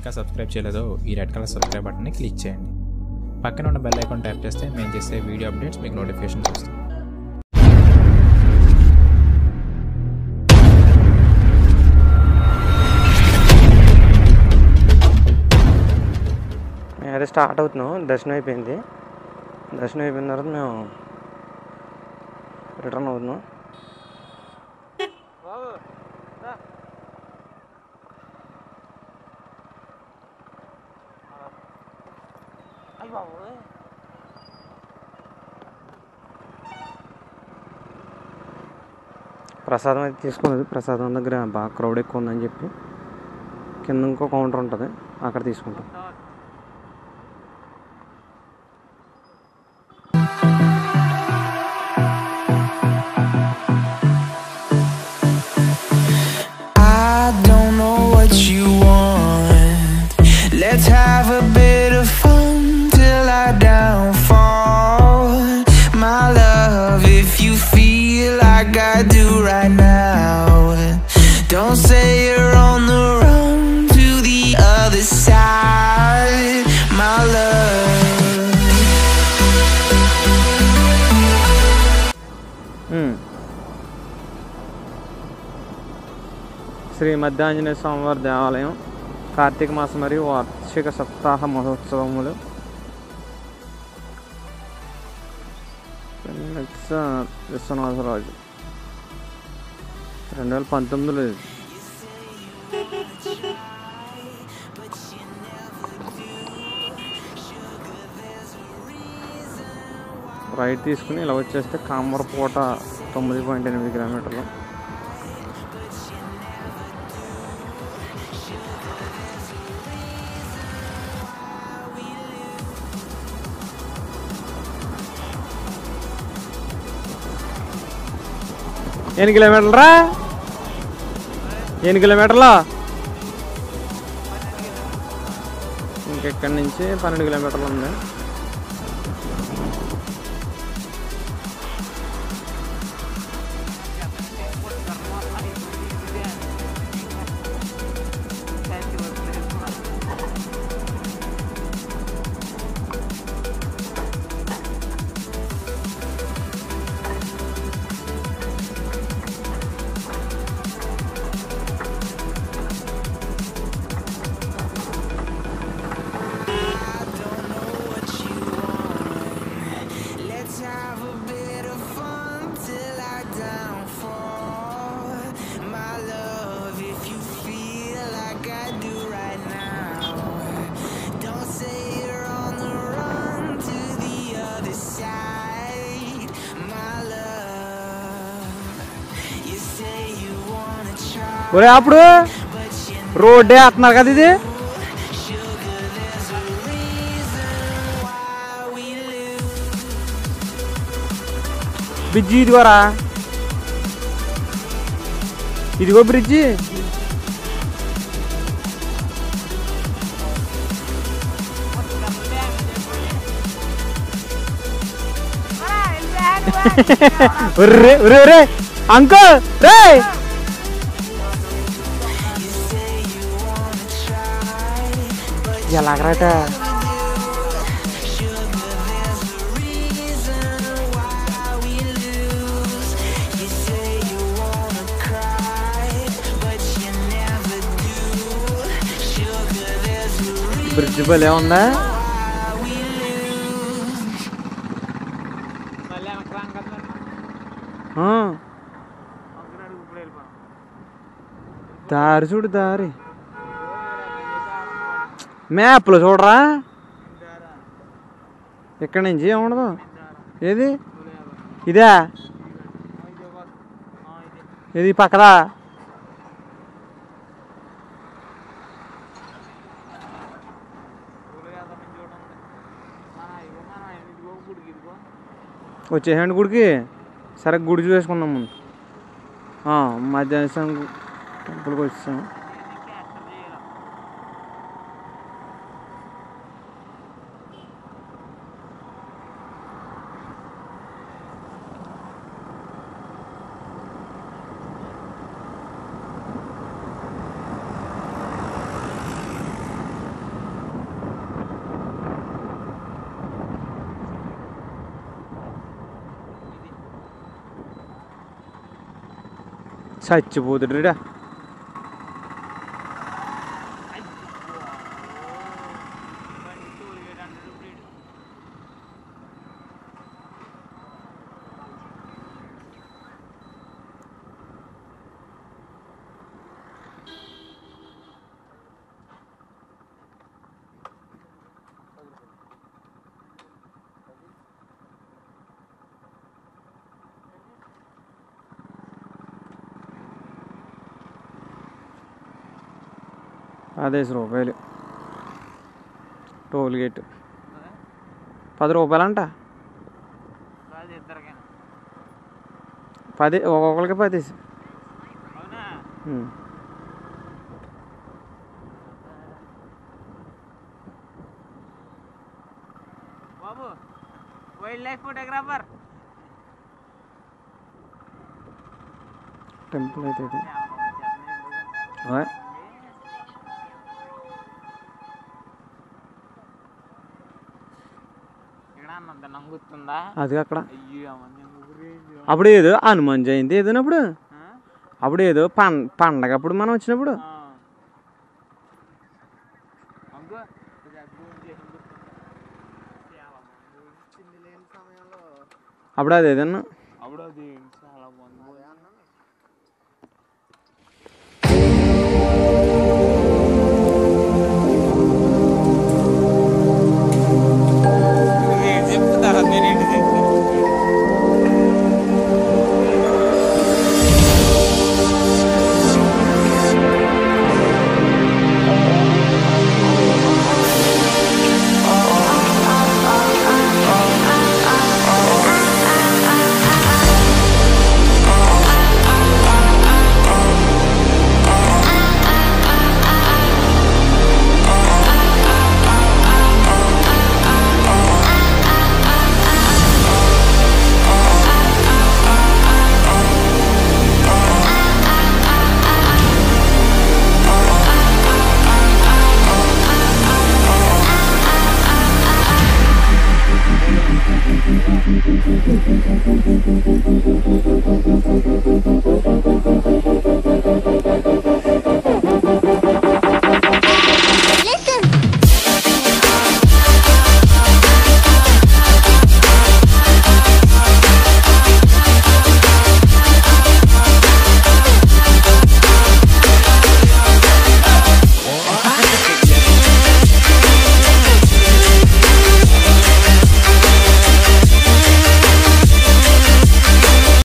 ఇంకా సబ్స్క్రైబ్ చేయలేదో ఈ రెడ్ కలర్ సబ్స్క్రైబ్ బటన్ని క్లిక్ చేయండి పక్కన ఉన్న బెల్ ఐకాన్ ట్యాప్ చేస్తే మేము చేసే వీడియో అప్డేట్స్ మీకు నోటిఫికేషన్స్ వస్తాయి మేము అదే స్టార్ట్ అవుతున్నాం దర్శనం అయిపోయింది దర్శనం అయిపోయిన తర్వాత మేము రిటర్న్ అవుతున్నాం ప్రసాదం అయితే తీసుకోలేదు ప్రసాదం దగ్గర బాగా క్రౌడ్ ఎక్కువ ఉందని చెప్పి కింద ఇంకో కౌంటర్ ఉంటుంది అక్కడ తీసుకుంటాం I don't know what you want. Let's have a bit of fun till I downfall. My love, if you feel like I do right now, don't say you're on the run to the other side. My love. మ్మ్. శ్రీ మధ్యాంజనేయ స్వామివారి దేవాలయం కార్తీక మాసం మరియు వార్షిక సప్తాహ మహోత్సవములు పెన్నెత్స విశ్వనాథరాజు రెండు వేల పంతొమ్మిదిలో ఇది. రైట్ తీసుకుని ఇలా వచ్చేస్తే కామరపూట తొమ్మిది పాయింట్ ఎనిమిది కిలోమీటర్లు ఎన్ని కిలోమీటర్లరా ఎన్ని కిలోమీటర్లు ఇంకెక్కడి నుంచి పన్నెండు కిలోమీటర్లు ఉంది Let's have a bit of fun till I downfall. My love, if you feel like I do right now, don't say you're on the run to the other side. My love, you say you wanna try, ఒరే అప్పుడు but you రోడ్డే వేస్తున్నారు కదా ఇది sugar, there's a reason why we lose. Bridge ఇదిగోరా ఇదిగో bridge ఒర్రే ఒరే ఒరే అంకుల్ రే ఎలాగరాట బ్రిడ్జ్ భలే ఉందా ఆ. దారి చూడు దారి మ్యాప్లో చూడరా ఇక్కడి నుంచి ఏముండదు ఏది ఇదే ఇది పక్కదా వచ్చేసండి గుడికి సరే గుడి చూసుకుందాం ముందు ఆ, మధ్యాహ్నం టెంపుల్కి వచ్చాం చచ్చిపోతుడురా పదేసి రూపాయలు టోల్ గేట్ పది రూపాయలంట ఇద్దరికైనా పది ఒక్కొక్కరికి పదేసి అవునా ఉం. బాబు వైల్డ్ లైఫ్ ఫోటోగ్రాఫర్ టెంపుల్ అయితే ఇది ఓయ్. ఇక్కడ అన్నంత నంగుతుందా అది అక్కడ అయ్యో అవన్నీ ఊరేంది. అప్పుడు ఏదో హనుమాన్ జయంతి ఏదోనప్పుడు ఆ? అప్పుడు ఏదో పం పండగ అప్పుడు మనం వచ్చినప్పుడు ఆ. అగ్గో, ఇది అగ్గో ఉంది, ఏం గుర్తుందా? చాలా బాగుంది. చింది లేని సమయంలో అప్పుడు అది ఏదన్నా అప్పుడు అది చాలా బాగుంది